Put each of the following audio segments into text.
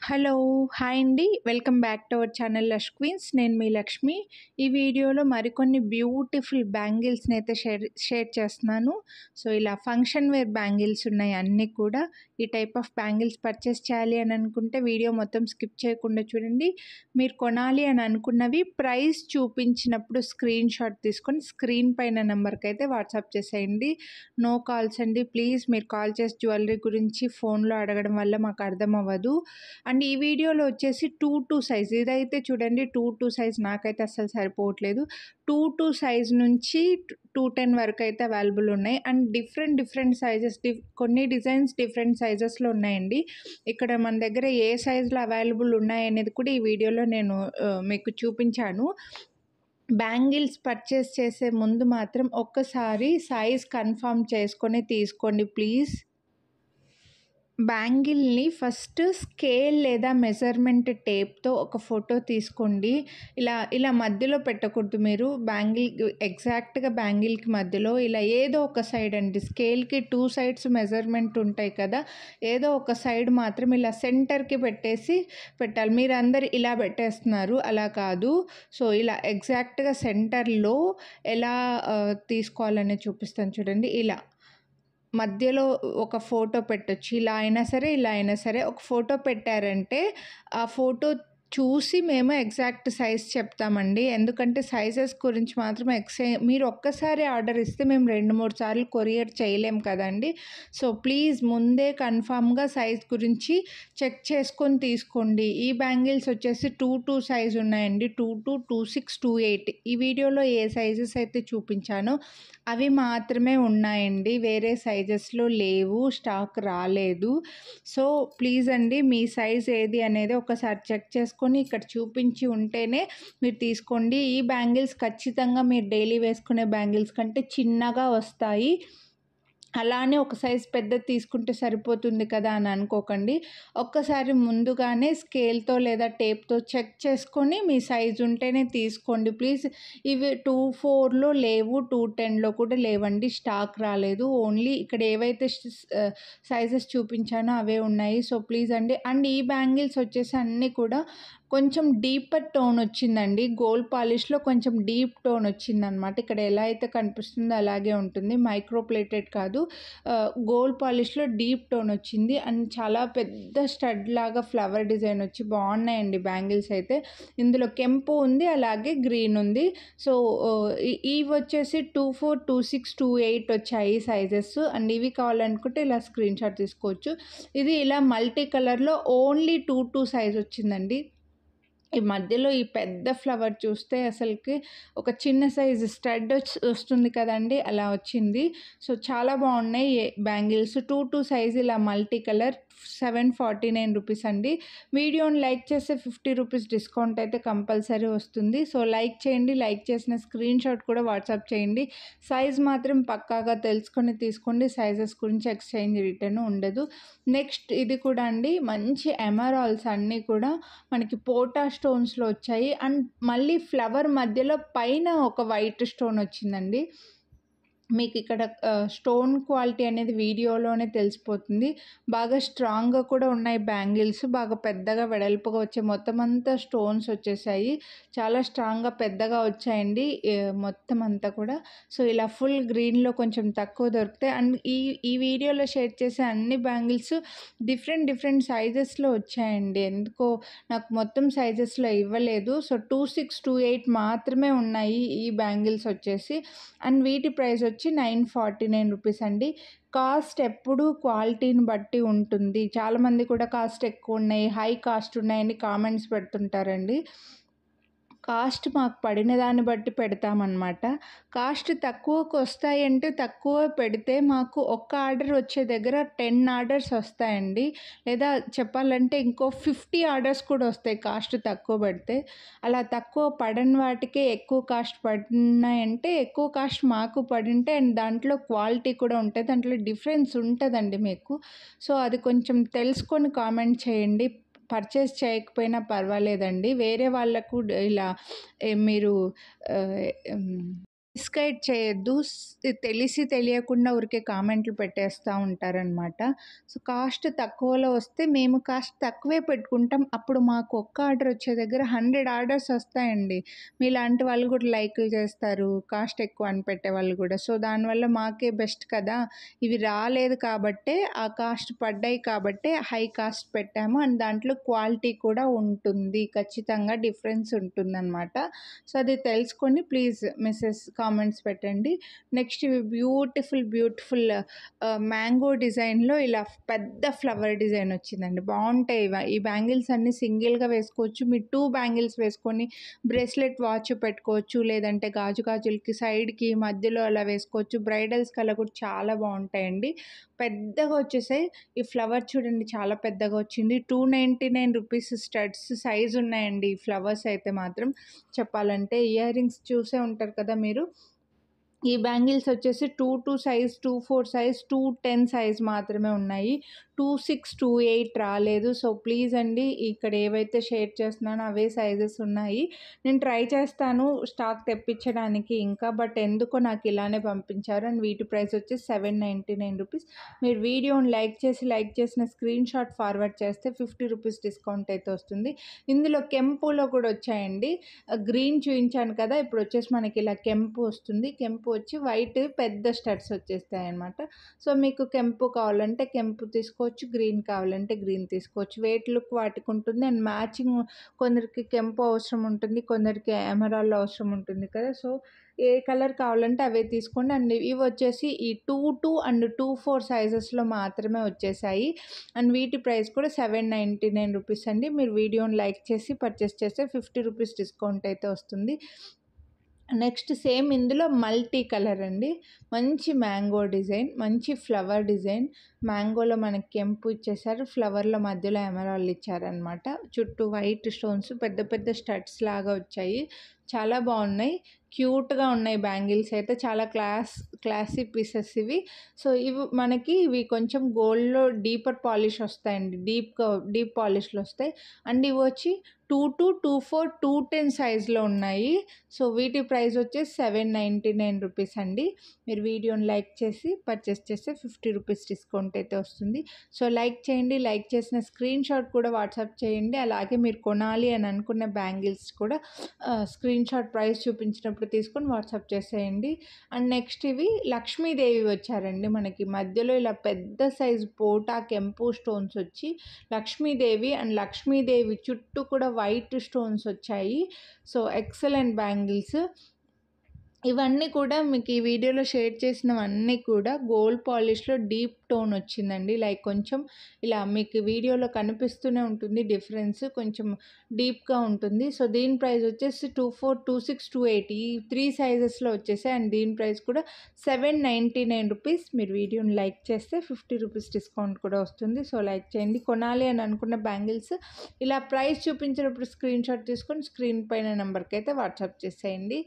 Hello hi అండి welcome back to our channel lush queens నేను మీ లక్ష్మి ఈ వీడియోలో మరికొన్ని బ్యూటిఫుల్ బ్యాంగిల్స్ని అయితే షేర్ షేర్ చేస్తున్నాను సో ఇలా ఫంక్షన్ వేర్ బ్యాంగిల్స్ ఉన్నాయి అన్నీ కూడా ఈ టైప్ ఆఫ్ బ్యాంగిల్స్ పర్చేస్ చేయాలి అని అనుకుంటే వీడియో మొత్తం స్కిప్ చేయకుండా చూడండి మీరు కొనాలి అని అనుకున్నవి ప్రైస్ చూపించినప్పుడు స్క్రీన్ షాట్ తీసుకొని స్క్రీన్ పైన నెంబర్కి అయితే వాట్సాప్ చేసేయండి నో కాల్స్ అండి ప్లీజ్ మీరు కాల్ చేసి జ్యువెలరీ గురించి ఫోన్లో అడగడం వల్ల మాకు అర్థం అవ్వదు అండ్ ఈ వీడియోలో వచ్చేసి టూ టూ సైజ్ ఇదైతే చూడండి టూ టూ సైజ్ నాకైతే అస్సలు సరిపోవట్లేదు టూ టూ సైజ్ నుంచి టూ టెన్ వరకు అయితే అవైలబుల్ ఉన్నాయి and different different sizes diff కొన్ని డిజైన్స్ డిఫరెంట్ సైజెస్లో ఉన్నాయండి ఇక్కడ మన దగ్గర ఏ సైజులో అవైలబుల్ ఉన్నాయనేది కూడా ఈ వీడియోలో నేను ఆ, మీకు చూపించాను బ్యాంగిల్స్ పర్చేస్ చేసే ముందు మాత్రం ఒక్కసారి సైజ్ కన్ఫర్మ్ చేసుకొని తీసుకోండి ప్లీజ్ బ్యాంగిల్ని ఫస్ట్ స్కేల్ లేదా మెజర్మెంట్ టేప్తో ఒక ఫోటో తీసుకోండి ఇలా ఇలా మధ్యలో పెట్టకూడదు మీరు బ్యాంగిల్ ఎగ్జాక్ట్గా బ్యాంగిల్కి మధ్యలో ఇలా ఏదో ఒక సైడ్ అండి స్కేల్కి టూ సైడ్స్ మెజర్మెంట్ ఉంటాయి కదా ఏదో ఒక సైడ్ మాత్రం ఇలా సెంటర్కి పెట్టేసి పెట్టాలి మీరు అందరు ఇలా పెట్టేస్తున్నారు అలా కాదు సో ఇలా ఎగ్జాక్ట్గా సెంటర్లో ఎలా ఆ, తీసుకోవాలని చూపిస్తాను చూడండి ఇలా మధ్యలో ఒక ఫోటో పెట్టొచ్చు ఇలా అయినా సరే ఇలా అయినా సరే ఒక ఫోటో పెట్టారంటే ఆ ఫోటో చూసి మేము ఎగ్జాక్ట్ సైజ్ చెప్తామండి ఎందుకంటే సైజెస్ గురించి మాత్రం ఎక్సే మీరు ఒక్కసారి ఆర్డర్ ఇస్తే మేము రెండు మూడు సార్లు కొరియర్ చేయలేం కదండి సో ప్లీజ్ ముందే కన్ఫామ్గా సైజ్ గురించి చెక్ చేసుకొని తీసుకోండి ఈ బ్యాంగిల్స్ వచ్చేసి టూ టూ సైజ్ ఉన్నాయండి two two two six two eight ఈ వీడియోలో ఏ సైజెస్ అయితే చూపించానో అవి మాత్రమే ఉన్నాయండి వేరే సైజెస్లో లేవు స్టాక్ రాలేదు సో ప్లీజ్ అండి మీ సైజ్ ఏది అనేది ఒకసారి చెక్ చేసుకొని ఇక్కడ చూపించి ఉంటేనే మీరు తీసుకోండి ఈ బ్యాంగిల్స్ ఖచ్చితంగా మీరు డైలీ వేసుకునే బ్యాంగిల్స్ కంటే చిన్నగా వస్తాయి అలానే ఒక సైజ్ పెద్ద తీసుకుంటే సరిపోతుంది కదా అని అనుకోకండి ఒక్కసారి ముందుగానే స్కేల్తో లేదా టేప్తో చెక్ చేసుకొని మీ సైజ్ ఉంటేనే తీసుకోండి ప్లీజ్ ఇవి టూ ఫోర్లో లేవు టూ టెన్లో కూడా లేవండి స్టాక్ రాలేదు ఓన్లీ ఇక్కడ ఏవైతే సైజెస్ చూపించానో అవే ఉన్నాయి సో ప్లీజ్ అండి అండ్ ఈ బ్యాంగిల్స్ వచ్చేసి అన్నీ కూడా కొంచెం డీపర్ టోన్ వచ్చిందండి గోల్డ్ పాలిష్లో కొంచెం డీప్ టోన్ వచ్చిందనమాట ఇక్కడ ఎలా అయితే కనిపిస్తుందో అలాగే ఉంటుంది మైక్రో ప్లేటెడ్ కాదు గోల్డ్ పాలిష్లో డీప్ టోన్ వచ్చింది అండ్ చాలా పెద్ద స్టడ్ లాగా ఫ్లవర్ డిజైన్ వచ్చి బాగున్నాయండి బ్యాంగిల్స్ అయితే ఇందులో కెంపు ఉంది అలాగే గ్రీన్ ఉంది సో ఇవి వచ్చేసి two four two six two eight వచ్చాయి సైజెస్ అండ్ ఇవి కావాలనుకుంటే ఇలా స్క్రీన్ షాట్ తీసుకోవచ్చు ఇది ఇలా మల్టీ కలర్లో ఓన్లీ టూ టూ సైజ్ వచ్చిందండి ఈ మధ్యలో ఈ పెద్ద ఫ్లవర్ చూస్తే అసలుకి ఒక చిన్న సైజ్ స్టడ్ వస్తుంది కదండి అలా వచ్చింది సో చాలా బాగున్నాయి బ్యాంగిల్స్ టూ టూ సైజ్ ఇలా multi colour seven forty nine rupees అండి వీడియోని లైక్ చేస్తే ఫిఫ్టీ రూపీస్ డిస్కౌంట్ అయితే కంపల్సరీ వస్తుంది సో లైక్ చేయండి లైక్ చేసిన స్క్రీన్ షాట్ కూడా వాట్సాప్ చేయండి సైజ్ మాత్రం పక్కాగా తెలుసుకొని తీసుకోండి సైజెస్ గురించి ఎక్స్చేంజ్ రిటర్న్ ఉండదు నెక్స్ట్ ఇది కూడా అండి మంచి ఎమరాల్స్ అన్నీ కూడా మనకి పోటా స్టోన్స్లో వచ్చాయి అండ్ మళ్ళీ ఫ్లవర్ మధ్యలో పైన ఒక వైట్ స్టోన్ వచ్చిందండి మీకు ఇక్కడ ఆ, స్టోన్ క్వాలిటీ అనేది వీడియోలోనే తెలిసిపోతుంది బాగా స్ట్రాంగ్గా కూడా ఉన్నాయి బ్యాంగిల్స్ బాగా పెద్దగా వెడల్పుగా వచ్చాయి మొత్తం అంతా స్టోన్స్ వచ్చేసాయి చాలా స్ట్రాంగ్గా పెద్దగా వచ్చాయండి ఏ, మొత్తం అంతా కూడా సో ఇలా ఫుల్ గ్రీన్లో కొంచెం తక్కువ దొరుకుతాయి అండ్ ఈ ఈ వీడియోలో షేర్ చేసే అన్ని బ్యాంగిల్స్ డిఫరెంట్ డిఫరెంట్ సైజెస్లో వచ్చాయండి ఎందుకో నాకు మొత్తం సైజెస్లో ఇవ్వలేదు so two six two eight మాత్రమే ఉన్నాయి ఈ బ్యాంగిల్స్ వచ్చేసి అండ్ వీటి ప్రైస్ వచ్చి నైన్ ఫార్టీ నైన్ రూపీస్ అండి కాస్ట్ ఎప్పుడు క్వాలిటీని బట్టి ఉంటుంది చాలామంది కూడా కాస్ట్ ఎక్కువ ఉన్నాయి హై కాస్ట్ ఉన్నాయని కామెంట్స్ పెడుతుంటారండి కాస్ట్ మాకు పడిన దాన్ని బట్టి పెడతామన్నమాట కాస్ట్ తక్కువకు వస్తాయంటే తక్కువ పెడితే మాకు ఒక్క ఆర్డర్ వచ్చే దగ్గర టెన్ ఆర్డర్స్ వస్తాయండి లేదా చెప్పాలంటే ఇంకో ఫిఫ్టీ ఆర్డర్స్ కూడా వస్తాయి కాస్ట్ తక్కువ పెడితే అలా తక్కువ పడని వాటికే ఎక్కువ కాస్ట్ పడినాయంటే ఎక్కువ కాస్ట్ మాకు పడింటే అండ్ దాంట్లో క్వాలిటీ కూడా ఉంటుంది దాంట్లో డిఫరెన్స్ ఉంటుందండి మీకు సో అది కొంచెం తెలుసుకొని కామెంట్ చేయండి పర్చేస్ చేయకపోయినా పర్వాలేదండి వేరే వాళ్ళకు ఇలా ఏ, మీరు ఆ, ఉమ్, మిస్గైడ్ చేయొద్దు స్- తెలిసి తెలియకుండా ఊరికే కామెంట్లు పెట్టేస్తూ ఉంటారనమాట సో కాస్ట్ తక్కువలో వస్తే మేము కాస్ట్ తక్కువే పెట్టుకుంటాం అప్పుడు మాకు ఒక్క ఆర్డర్ వచ్చే దగ్గర హండ్రెడ్ ఆర్డర్స్ వస్తాయండి మీలాంటి వాళ్ళు కూడా లైక్లు చేస్తారు కాస్ట్ ఎక్కువ అని పెట్టే వాళ్ళు కూడా సో దానివల్ల మాకే బెస్ట్ కదా ఇవి రాలేదు కాబట్టే ఆ కాస్ట్ పడ్డాయి కాబట్టే హై కాస్ట్ పెట్టాము అండ్ దాంట్లో క్వాలిటీ కూడా ఉంటుంది ఖచ్చితంగా డిఫరెన్స్ ఉంటుందన్నమాట సో అది తెలుసుకొని ప్లీజ్ మెసేజ్ కామెంట్స్ పెట్టండి నెక్స్ట్ ఇవి బ్యూటిఫుల్ బ్యూటిఫుల్ మ్యాంగో డిజైన్లో ఇలా పెద్ద ఫ్లవర్ డిజైన్ వచ్చిందండి బాగుంటాయి ఇవ ఈ బ్యాంగిల్స్ అన్ని సింగిల్గా వేసుకోవచ్చు మీరు టూ బ్యాంగిల్స్ వేసుకొని బ్రేస్లెట్ వాచ్ పెట్టుకోవచ్చు లేదంటే గాజు గాజులకి సైడ్కి మధ్యలో అలా వేసుకోవచ్చు బ్రైడల్స్ కల్లా కూడా చాలా బాగుంటాయండి పెద్దగా వచ్చేసాయి ఈ ఫ్లవర్ చూడండి చాలా పెద్దగా వచ్చింది two ninety nine rupees studs size ఉన్నాయండి ఈ ఫ్లవర్స్ అయితే మాత్రం చెప్పాలంటే ఇయర్ రింగ్స్ చూసే ఉంటారు కదా మీరు ఈ బ్యాంగిల్స్ వచ్చేసి two two size two four size two ten size మాత్రమే ఉన్నాయి టూ సిక్స్ టూ ఎయిట్ రాలేదు సో ప్లీజ్ అండి ఇక్కడ ఏవైతే షేర్ చేస్తున్నానో అవే సైజెస్ ఉన్నాయి నేను ట్రై చేస్తాను స్టాక్ తెప్పించడానికి ఇంకా బట్ ఎందుకో నాకు ఇలానే పంపించారు అండ్ వీటి ప్రైస్ వచ్చి సెవెన్ నైంటీ నైన్ రూపీస్ మీరు వీడియోని లైక్ చేసి లైక్ చేసిన స్క్రీన్ షాట్ ఫార్వర్డ్ చేస్తే ఫిఫ్టీ రూపీస్ డిస్కౌంట్ అయితే వస్తుంది ఇందులో కెంపులో కూడా వచ్చాయండి గ్రీన్ చూపించాను కదా ఇప్పుడు వచ్చేసి మనకి ఇలా కెంపు వస్తుంది కెంపు వచ్చి వైట్ పెద్ద స్టడ్స్ వచ్చేస్తాయి అనమాట సో మీకు కెంపు కావాలంటే కెంపు తీసుకోవచ్చు గ్రీన్ కావాలంటే గ్రీన్ తీసుకోవచ్చు వెయిట్ లుక్ వాటికి ఉంటుంది అండ్ మ్యాచింగ్ కొందరికి కెంపు అవసరం ఉంటుంది కొందరికి ఎమరాల్ అవసరం ఉంటుంది కదా సో ఏ కలర్ కావాలంటే అవే తీసుకోండి అండ్ ఇవి వచ్చేసి ఈ two two and two four సైజెస్లో మాత్రమే వచ్చేసాయి అండ్ వీటి ప్రైస్ కూడా సెవెన్ నైంటీ నైన్ రూపీస్ అండి మీరు వీడియోని లైక్ చేసి పర్చేస్ చేస్తే ఫిఫ్టీ రూపీస్ డిస్కౌంట్ అయితే వస్తుంది నెక్స్ట్ సేమ్ ఇందులో మల్టీ కలర్ అండి మంచి మ్యాంగో డిజైన్ మంచి ఫ్లవర్ డిజైన్ మ్యాంగోలో మనకి కెంపు ఇచ్చేసారు ఫ్లవర్లో మధ్యలో ఎమరాల్డ్ ఇచ్చారనమాట చుట్టూ వైట్ స్టోన్స్ పెద్ద పెద్ద స్టడ్స్ లాగా వచ్చాయి చాలా బాగున్నాయి క్యూట్గా ఉన్నాయి బ్యాంగిల్స్ అయితే చాలా క్లాస్ క్లాసీ పీసెస్ ఇవి సో ఇవి మనకి ఇవి కొంచెం గోల్డ్లో డీపర్ పాలిష్ వస్తాయండి డీప్గా డీప్ పాలిష్లు వస్తాయి అండ్ ఇవి వచ్చి two two two four two ten సైజ్లో ఉన్నాయి సో వీటి ప్రైస్ వచ్చేసి సెవెన్ నైంటీ నైన్ రూపీస్ అండి మీరు వీడియోని లైక్ చేసి పర్చేస్ చేస్తే ఫిఫ్టీ రూపీస్ డిస్కౌంట్ అయితే వస్తుంది సో లైక్ చేయండి లైక్ చేసిన స్క్రీన్ షాట్ కూడా వాట్సాప్ చేయండి అలాగే మీరు కొనాలి అని అనుకున్న బ్యాంగిల్స్ కూడా స్క్రీన్ షాట్ ప్రైస్ చూపించినప్పుడు తీసుకొని వాట్సాప్ చేసేయండి అండ్ నెక్స్ట్ ఇవి లక్ష్మీదేవి వచ్చారండి మనకి మధ్యలో ఇలా పెద్ద సైజు పోటా కెంపు స్టోన్స్ వచ్చి లక్ష్మీదేవి అండ్ లక్ష్మీదేవి చుట్టూ కూడా వైట్ స్టోన్స్ వచ్చాయి సో ఎక్సలెంట్ బ్యాంగిల్స్ ఇవన్నీ కూడా మీకు ఈ వీడియోలో షేర్ చేసినవన్నీ కూడా గోల్డ్ పాలిష్లో డీప్ టోన్ వచ్చిందండి లైక్ కొంచెం ఇలా మీకు వీడియోలో కనిపిస్తూనే ఉంటుంది డిఫరెన్స్ కొంచెం డీప్గా ఉంటుంది సో దీని ప్రైస్ వచ్చేసి two four two six two eight ఈ త్రీ సైజెస్లో వచ్చేసాయి అండ్ దీని ప్రైస్ కూడా సెవెన్ నైంటీ నైన్ రూపీస్ మీరు వీడియోని లైక్ చేస్తే ఫిఫ్టీ రూపీస్ డిస్కౌంట్ కూడా వస్తుంది సో లైక్ చేయండి కొనాలి అని అనుకున్న బ్యాంగిల్స్ ఇలా ప్రైస్ చూపించినప్పుడు స్క్రీన్ షాట్ తీసుకొని స్క్రీన్ పైన నెంబర్కి అయితే వాట్సాప్ చేసేయండి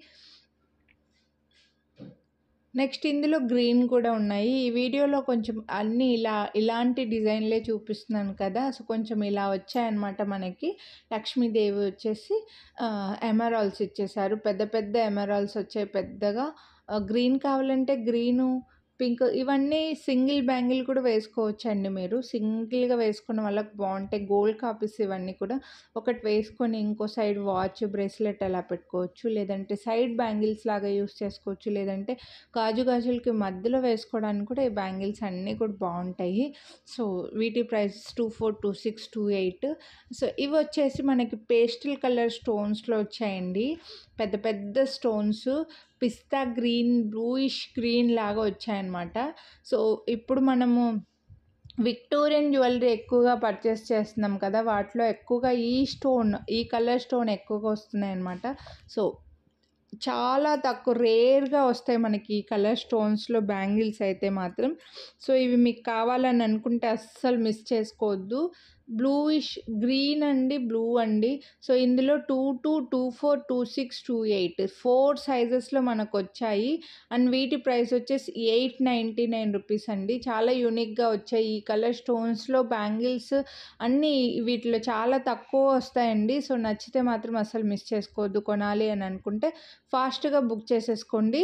నెక్స్ట్ ఇందులో గ్రీన్ కూడా ఉన్నాయి ఈ వీడియోలో కొంచెం అన్నీ ఇలా ఇలాంటి డిజైన్లే చూపిస్తున్నాను కదా సో కొంచెం ఇలా వచ్చాయన్నమాట మనకి లక్ష్మీదేవి వచ్చేసి ఎమరాల్స్ ఇచ్చేసారు పెద్ద పెద్ద ఎమరాల్స్ వచ్చాయి పెద్దగా గ్రీన్ కావాలంటే గ్రీను పింక్ ఇవన్నీ సింగిల్ బ్యాంగిల్ కూడా వేసుకోవచ్చండి మీరు సింగిల్గా వేసుకున్న వాళ్ళకి బాగుంటాయి గోల్డ్ కాపీస్ ఇవన్నీ కూడా ఒకటి వేసుకొని ఇంకో సైడ్ వాచ్ బ్రేస్లెట్ అలా పెట్టుకోవచ్చు లేదంటే సైడ్ బ్యాంగిల్స్ లాగా యూస్ చేసుకోవచ్చు లేదంటే గాజు గాజులకి మధ్యలో వేసుకోవడానికి కూడా ఈ బ్యాంగిల్స్ అన్నీ కూడా బాగుంటాయి సో వీటి price two four two six two eight so ఇవి వచ్చేసి మనకి పేస్టల్ కలర్ స్టోన్స్లో వచ్చాయండి పెద్ద పెద్ద stones pista green bluish green లాగా వచ్చాయన్నమాట సో ఇప్పుడు మనము విక్టోరియన్ జ్యువెలరీ ఎక్కువగా పర్చేస్ చేస్తున్నాం కదా వాటిలో ఎక్కువగా ఈ స్టోన్ ఈ కలర్ స్టోన్ ఎక్కువగా వస్తున్నాయి అన్నమాట సో చాలా తక్కువ రేర్గా వస్తాయి మనకి ఈ కలర్ స్టోన్స్లో బ్యాంగిల్స్ అయితే మాత్రం సో ఇవి మీకు కావాలని అనుకుంటే అస్సలు మిస్ చేసుకోవద్దు బ్లూయిష్ గ్రీన్ అండి బ్లూ అండి సో ఇందులో two two two four two six two eight four సైజెస్లో మనకు వచ్చాయి అండ్ వీటి ప్రైస్ వచ్చేసి ఎయిట్ నైంటీ నైన్ రూపీస్ అండి చాలా యూనిక్గా వచ్చాయి ఈ కలర్ స్టోన్స్లో బ్యాంగిల్స్ అన్నీ వీటిలో చాలా తక్కువ వస్తాయండి సో నచ్చితే మాత్రం అసలు మిస్ చేసుకోవద్దు కొనాలి అని అనుకుంటే ఫాస్ట్గా బుక్ చేసేసుకోండి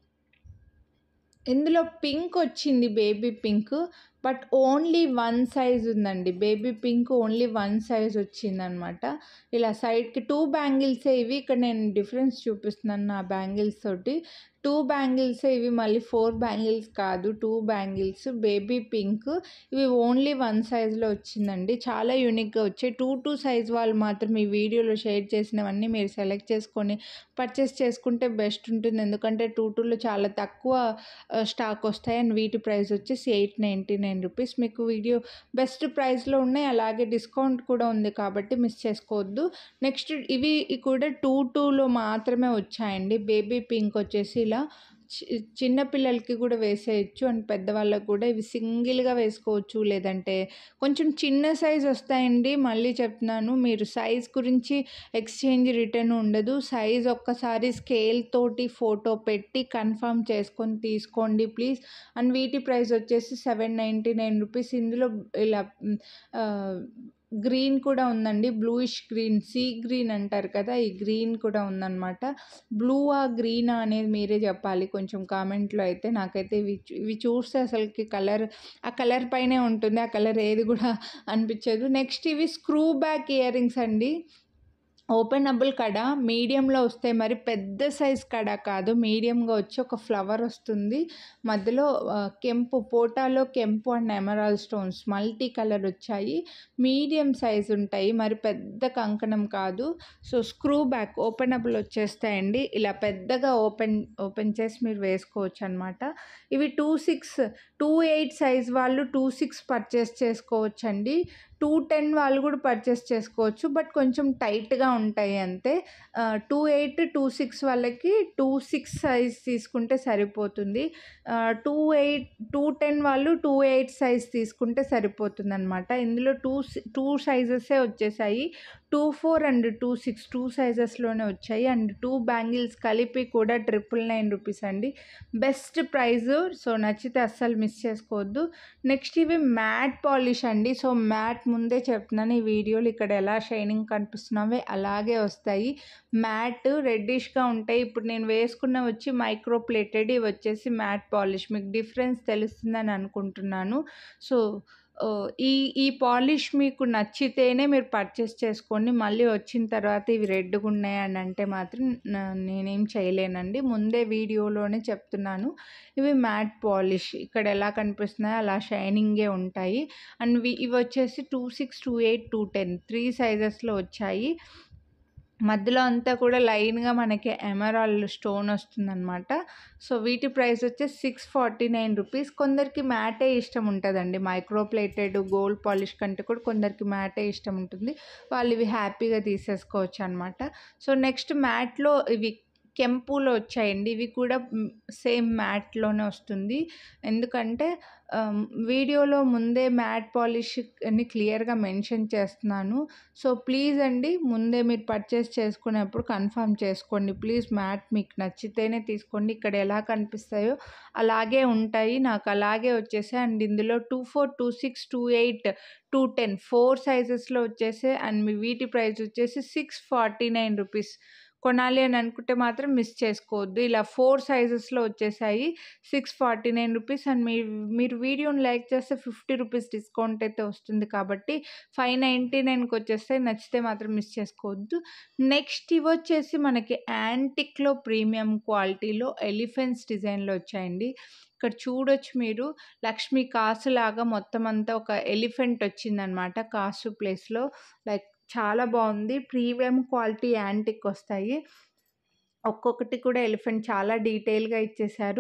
ఇందులో పింక్ వచ్చింది baby pink but only one size ఉందండి baby pink only one size వచ్చిందనమాట ఇలా సైడ్కి టూ బ్యాంగిల్సే ఇవి ఇక్కడ నేను డిఫరెన్స్ చూపిస్తున్నాను నా బ్యాంగిల్స్ తోటి టూ బ్యాంగిల్సే ఇవి మళ్ళీ ఫోర్ బ్యాంగిల్స్ కాదు టూ బ్యాంగిల్స్ బేబీ పింక్ ఇవి ఓన్లీ వన్ సైజ్లో వచ్చిందండి చాలా యూనిక్గా వచ్చాయి టూ టూ సైజ్ వాళ్ళు మాత్రం ఈ వీడియోలో షేర్ చేసినవన్నీ మీరు సెలెక్ట్ చేసుకొని పర్చేస్ చేసుకుంటే బెస్ట్ ఉంటుంది ఎందుకంటే టూ టూలో చాలా తక్కువ స్టాక్ వస్తాయి అండ్ వీటి ప్రైస్ వచ్చేసి ఎయిట్ నైంటీ నైన్ రూపీస్ మీకు వీడియో బెస్ట్ ప్రైస్లో ఉన్నాయి అలాగే డిస్కౌంట్ కూడా ఉంది కాబట్టి మిస్ చేసుకోవద్దు నెక్స్ట్ ఇవి కూడా టూ టూలో మాత్రమే వచ్చాయండి బేబీ పింక్ వచ్చేసి ఇలా చిన్న పిల్లలకి కూడా వేసేయచ్చు అండ్ పెద్దవాళ్ళకి కూడా ఇవి సింగిల్గా వేసుకోవచ్చు లేదంటే కొంచెం చిన్న సైజ్ వస్తాయండి మళ్ళీ చెప్తున్నాను మీరు సైజ్ గురించి ఎక్స్చేంజ్ రిటర్న్ ఉండదు సైజ్ ఒక్కసారి స్కేల్ తోటి ఫోటో పెట్టి కన్ఫర్మ్ చేసుకొని తీసుకోండి ప్లీజ్ అండ్ వీటి ప్రైస్ వచ్చేసి సెవెన్ నైంటీ నైన్ రూపీస్ ఇందులో ఇలా గ్రీన్ కూడా ఉందండి బ్లూయిష్ గ్రీన్ సీ గ్రీన్ అంటారు కదా ఈ గ్రీన్ కూడా ఉందన్నమాట బ్లూ ఆ గ్రీనా అనేది మీరే చెప్పాలి కొంచెం కామెంట్లో అయితే నాకైతే ఇవి ఇవి చూస్తే అసలుకి కలర్ ఆ కలర్ పైనే ఉంటుంది ఆ కలర్ ఏది కూడా అనిపించదు నెక్స్ట్ ఇవి స్క్రూ బ్యాక్ ఇయర్ రింగ్స్ అండి ఓపెనబుల్ కడ మీడియంలో వస్తే మరి పెద్ద సైజ్ కడ కాదు మీడియంగా వచ్చి ఒక ఫ్లవర్ వస్తుంది మధ్యలో కెంపు పోటాలో కెంపు and emerald stones multi colour వచ్చాయి మీడియం సైజ్ ఉంటాయి మరి పెద్ద కంకణం కాదు సో స్క్రూ బ్యాక్ ఓపెనబుల్ వచ్చేస్తాయండి ఇలా పెద్దగా ఓపెన్ ఓపెన్ చేసి మీరు వేసుకోవచ్చు అనమాట ఇవి two six two eight size వాళ్ళు టూ సిక్స్ పర్చేస్ చేసుకోవచ్చండి టూ టెన్ వాళ్ళు కూడా పర్చేస్ చేసుకోవచ్చు బట్ కొంచెం టైట్గా ఉంటాయి అంతే టూ ఎయిట్ టూ సిక్స్ వాళ్ళకి టూ సిక్స్ సైజ్ తీసుకుంటే సరిపోతుంది టూ ఎయిట్ టూ టెన్ వాళ్ళు టూ ఎయిట్ సైజ్ తీసుకుంటే సరిపోతుంది అనమాట ఇందులో టూ టూ సైజెసే వచ్చేసాయి two four and two six two సైజెస్లోనే వచ్చాయి అండ్ టూ బ్యాంగిల్స్ కలిపి కూడా ట్రిపుల్ నైన్ రూపీస్ అండి బెస్ట్ ప్రైస్ సో నచ్చితే అస్సలు మిస్ చేసుకోవద్దు నెక్స్ట్ ఇవి మ్యాట్ పాలిష్ అండి సో మ్యాట్ ముందే చెప్తున్నాను ఈ వీడియోలు ఇక్కడ ఎలా షైనింగ్ కనిపిస్తున్నావే అలాగే వస్తాయి మ్యాట్ రెడ్డిష్గా ఉంటాయి ఇప్పుడు నేను వేసుకున్న వచ్చి మైక్రో ప్లేటెడ్ ఇవి వచ్చేసి మ్యాట్ పాలిష్ మీకు డిఫరెన్స్ తెలుస్తుందని అనుకుంటున్నాను సో ఈ ఈ పాలిష్ మీకు నచ్చితేనే మీరు పర్చేస్ చేసుకోండి మళ్ళీ వచ్చిన తర్వాత ఇవి రెడ్గా ఉన్నాయి అని అంటే మాత్రం నేనేం చేయలేనండి ముందే వీడియోలోనే చెప్తున్నాను ఇవి మ్యాట్ పాలిష్ ఇక్కడ ఎలా కనిపిస్తున్నాయో అలా షైనింగే ఉంటాయి అండ్ ఇవి వచ్చేసి two six two eight two ten three సైజెస్లో వచ్చాయి మధ్యలో అంతా కూడా లైన్గా మనకి ఎమరాల్ స్టోన్ వస్తుందన్నమాట సో వీటి ప్రైస్ వచ్చేసి సిక్స్ ఫార్టీ నైన్ రూపీస్ కొందరికి మ్యాటే ఇష్టం ఉంటుందండి మైక్రో ప్లేటెడ్ గోల్డ్ పాలిష్ కంటే కూడా కొందరికి మ్యాటే ఇష్టం ఉంటుంది వాళ్ళు ఇవి హ్యాపీగా తీసేసుకోవచ్చు అనమాట సో నెక్స్ట్ మ్యాట్లో ఇవి కెంపులో వచ్చాయండి ఇవి కూడా సేమ్ మ్యాట్లోనే వస్తుంది ఎందుకంటే వీడియోలో ముందే మ్యాట్ పాలిష్ అని క్లియర్గా మెన్షన్ చేస్తున్నాను సో ప్లీజ్ అండి ముందే మీరు పర్చేస్ చేసుకునేప్పుడు కన్ఫర్మ్ చేసుకోండి ప్లీజ్ మ్యాట్ మీకు నచ్చితేనే తీసుకోండి ఇక్కడ ఎలా కనిపిస్తాయో అలాగే ఉంటాయి నాకు అలాగే వచ్చేసాయి అండ్ ఇందులో two four two six two eight two ten four సైజెస్లో వచ్చేసి అండ్ మీ వీటి ప్రైస్ వచ్చేసి సిక్స్ ఫార్టీ నైన్ రూపీస్ కొనాలి అని అనుకుంటే మాత్రం మిస్ చేసుకోవద్దు ఇలా ఫోర్ సైజెస్లో వచ్చేసాయి six forty nine rupees and మీరు మీరు వీడియోని లైక్ చేస్తే ఫిఫ్టీ రూపీస్ డిస్కౌంట్ అయితే వస్తుంది కాబట్టి ఫైవ్ నైంటీ నైన్కి వచ్చేస్తే నచ్చితే మాత్రం మిస్ చేసుకోవద్దు నెక్స్ట్ ఇవి వచ్చేసి మనకి యాంటిక్లో ప్రీమియం క్వాలిటీలో ఎలిఫెంట్స్ డిజైన్లో వచ్చాయండి ఇక్కడ చూడొచ్చు మీరు లక్ష్మీ కాసు లాగా మొత్తం అంతా ఒక ఎలిఫెంట్ వచ్చిందనమాట కాసు ప్లేస్లో లైక్ చాలా బాగుంది ప్రీమియం క్వాలిటీ యాంటిక్ వస్తాయి ఒక్కొక్కటి కూడా ఎలిఫెంట్ చాలా డీటెయిల్గా ఇచ్చేశారు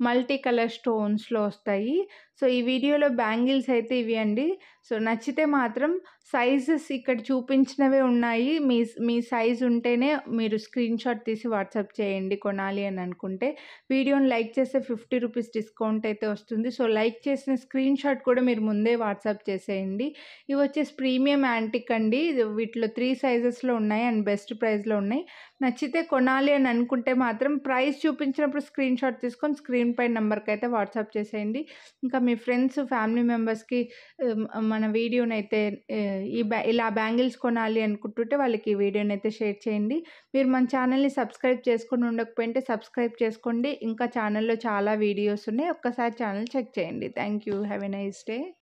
మల్టీ కలర్ స్టోన్స్‌లో వస్తాయి. సో, ఈ వీడియోలో బ్యాంగిల్స్ అయితే ఇవి అండి. సో, నచ్చితే మాత్రం సైజెస్ ఇక్కడ చూపించినవే ఉన్నాయి. మీ స్ మీ సైజ్ ఉంటేనే మీరు స్క్రీన్‌షాట్ తీసి వాట్సాప్ చేయండి కొనాలి అని అనుకుంటే. వీడియోని లైక్ చేస్తే రూ. 50 డిస్కౌంట్ అయితే వస్తుంది. సో, లైక్ చేసిన స్క్రీన్‌షాట్ కూడా మీరు ముందే వాట్సాప్ చేసేయండి. ఇవి వచ్చేసి ప్రీమియం యాంటిక్ అండి. వీటిలో 3 సైజెస్‌లో ఉన్నాయి అండ్ బెస్ట్ ప్రైస్‌లో ఉన్నాయి. నచ్చితే కొనాలి అని అనుకుంటే మాత్రం ప్రైస్ చూపించినప్పుడు స్క్రీన్‌షాట్ తీసుకొని స్క్రీన్ పై నంబర్‌కైతే వాట్సాప్ చేసేయండి. ఇంకా మీ ఫ్రెండ్స్, ఫ్యామిలీ మెంబర్స్‌కి ఆహ్, మన వీడియోనైతే ఆహ్, ఈ బ్యా ఇలా బ్యాంగిల్స్ కొనాలి అనుకుంటుంటే వాళ్ళకి ఈ వీడియోనైతే షేర్ చేయండి. మీరు మన ఛానల్‌ని సబ్స్క్రైబ్ చేసుకొని ఉండకపోయింటే సబ్స్క్రైబ్ చేసుకోండి. ఇంకా ఛానల్‌లో చాలా వీడియోస్ ఉన్నాయి. ఒక్కసారి ఛానల్ చెక్ చేయండి. Thank you. Have a nice day.